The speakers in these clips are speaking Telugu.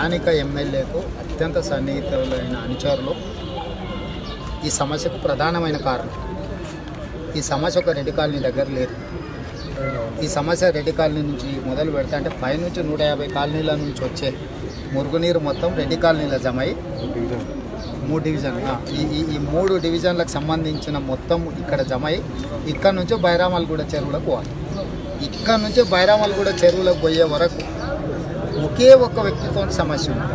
స్థానిక ఎమ్మెల్యేకు అత్యంత సన్నిహితులైన అనుచరులు ఈ సమస్యకు ప్రధానమైన కారణం ఈ సమస్య ఒక రెడ్డి కాలనీ దగ్గర లేదు ఈ సమస్య రెడ్డి కాలనీ నుంచి మొదలు పెడితే అంటే పైనుంచి నూట యాభై కాలనీల నుంచి వచ్చే మురుగునీరు మొత్తం రెడ్డి కాలనీలో జమ అయి మూడు డివిజన్ ఆ, ఈ ఈ ఈ మూడు డివిజన్లకు సంబంధించిన మొత్తం ఇక్కడ జమ అయి ఇక్కడ నుంచి బైరామల్గూడ చెరువులకు పోవాలి ఇక్కడ నుంచి బైరామల్గూడ చెరువులకు పోయే వరకు ఒకే ఒక్క వ్యక్తితో సమస్య ఉంది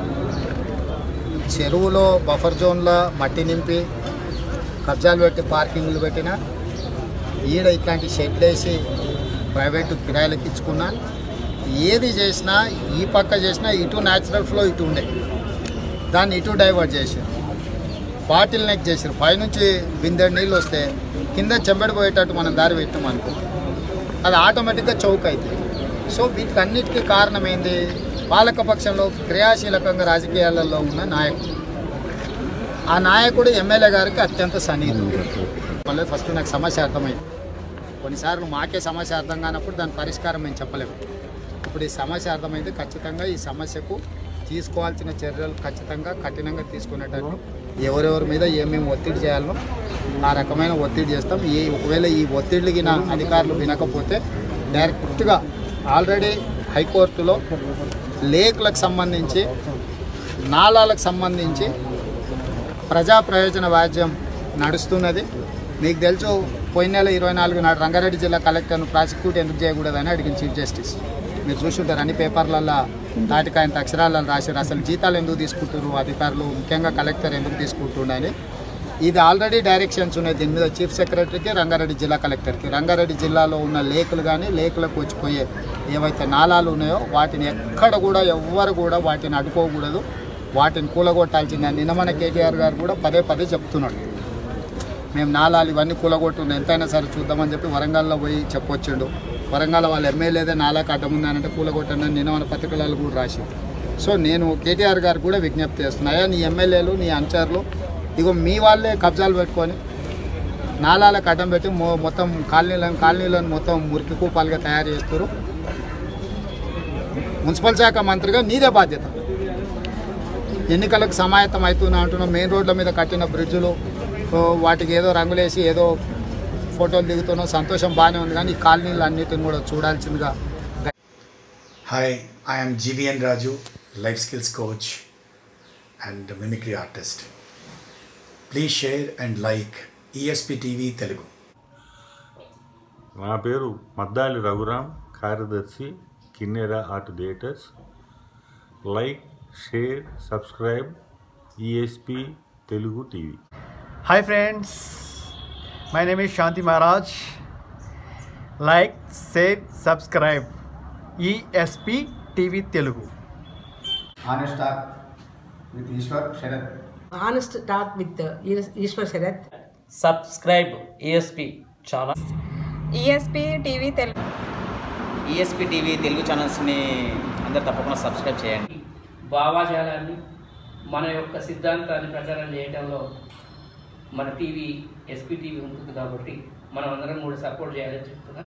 చెరువులో బఫర్ జోన్లో మట్టి నింపి కబ్జాలు పెట్టి పార్కింగ్లు పెట్టిన ఈడ ఇట్లాంటి షెడ్ వేసి ప్రైవేటు కిరాయిలకు ఇచ్చుకున్నా ఏది చేసినా ఈ పక్క చేసినా ఇటు న్యాచురల్ ఫ్లో ఇటు ఉండే దాన్ని ఇటు డైవర్ట్ చేసారు బాటిల్ నెక్ చేసారు పైనుంచి బిందెడు నీళ్ళు వస్తే కింద చెంబడి పోయేటట్టు మనం దారి పెట్టాం అనుకో అది ఆటోమేటిక్గా చౌక్ అవుతుంది సో వీటికన్నిటికీ కారణం ఏంది పాలకపక్షంలో క్రియాశీలకంగా రాజకీయాలలో ఉన్న నాయకుడు ఆ నాయకుడు ఎమ్మెల్యే గారికి అత్యంత సన్నిహితుడు మళ్ళీ ఫస్ట్ నాకు సమస్య అర్థమైంది కొన్నిసార్లు మాకే సమస్య అర్థం కానప్పుడు దాని పరిష్కారం మేము చెప్పలేము ఇప్పుడు ఈ సమస్య అర్థమైంది ఖచ్చితంగా ఈ సమస్యకు తీసుకోవాల్సిన చర్యలు ఖచ్చితంగా కఠినంగా తీసుకునేటట్టు ఎవరెవరి మీద ఏమేమి ఒత్తిడి చేయాలో ఆ రకమైన ఒత్తిడి చేస్తాం ఈ ఒకవేళ ఈ ఒత్తిడికి నా అధికారులు వినకపోతే డైరెక్ట్గా ఆల్రెడీ హైకోర్టులో లేకులకు సంబంధించి నాలాలకు సంబంధించి ప్రజా ప్రయోజన వ్యాజ్యం నడుస్తున్నది మీకు తెలుసు పోయిన నెల ఇరవై నాలుగు నాడు రంగారెడ్డి జిల్లా కలెక్టర్ను ప్రాసిక్యూట్ ఎందుకు చేయకూడదని అడిగింది చీఫ్ జస్టిస్ మీరు చూసుంటారు అన్ని పేపర్లలో తాటికాయంత అక్షరాలను రాశారు అసలు జీతాలు ఎందుకు తీసుకుంటారు అధికారులు ముఖ్యంగా కలెక్టర్ ఎందుకు తీసుకుంటుండని ఇది ఆల్రెడీ డైరెక్షన్స్ ఉన్నాయి దీని మీద చీఫ్ సెక్రటరీకి రంగారెడ్డి జిల్లా కలెక్టర్కి రంగారెడ్డి జిల్లాలో ఉన్న లేకులు కానీ లేకులకు వచ్చిపోయే ఏవైతే నాలాలు ఉన్నాయో వాటిని ఎక్కడ కూడా ఎవ్వరు కూడా వాటిని అడ్డుకోకూడదు వాటిని కూలగొట్టాల్సిందని నిన్న మన కేటీఆర్ గారు కూడా పదే పదే చెప్తున్నాడు మేము నాలాలు ఇవన్నీ కూలగొట్టు ఎంతైనా సరే చూద్దామని చెప్పి వరంగల్లో పోయి చెప్పొచ్చిండు వరంగల్ వాళ్ళ ఎమ్మెల్యేదే నాలాకి అడ్డం ఉందనంటే కూలగొట్టండి నిన్న మన పత్రికలలో కూడా రాసి సో నేను కేటీఆర్ గారు కూడా విజ్ఞప్తి చేస్తున్నా అయ్యా నీ ఎమ్మెల్యేలు నీ అనుచరులు ఇగో మీ వాళ్ళే కబ్జాలు పెట్టుకొని నాలాలకు అడ్డం పెట్టి మొ మొత్తం కాలనీలను కాలనీలను మొత్తం మురికి కూపాలుగా తయారు చేస్తారు మున్సిపల్ శాఖ మంత్రిగా నీదే బాధ్యత ఎన్నికలకు సమాయత్తం అవుతున్నా అంటున్నాం మెయిన్ రోడ్ల మీద కట్టిన బ్రిడ్జులు ఓ, వాటికి ఏదో రంగులేసి ఏదో ఫోటోలు దిగుతున్నాం సంతోషం బాగానే ఉంది కానీ ఈ కాలనీలు అన్నిటిని కూడా చూడాల్సిందిగా Hi, I am GVN Raju, life skills coach and mimicry artist. Please share and like ESP TV Telugu. నా పేరు మద్దాలి రఘురాం కార్యదర్శి Kinnera art theatres like share subscribe ESP Telugu TV Hi friends, my name is Shanti Maharaj. Like, share, subscribe. ESP TV Telugu. honest talk with Ishwar Sharad. honest talk with uh, Is- Ishwar Sharath. Subscribe ESP చాలా ESP TV Telugu ESP TV Telugu ఛానల్స్ని అందరు తప్పకుండా సబ్స్క్రైబ్ చేయండి భావాజాలాన్ని మన యొక్క సిద్ధాంతాన్ని ప్రచారం చేయడంలో మన టీవీ ఎస్పీ టీవీ ఉంటుంది కాబట్టి మనం అందరం కూడా సపోర్ట్ చేయాలని చెప్తున్నాం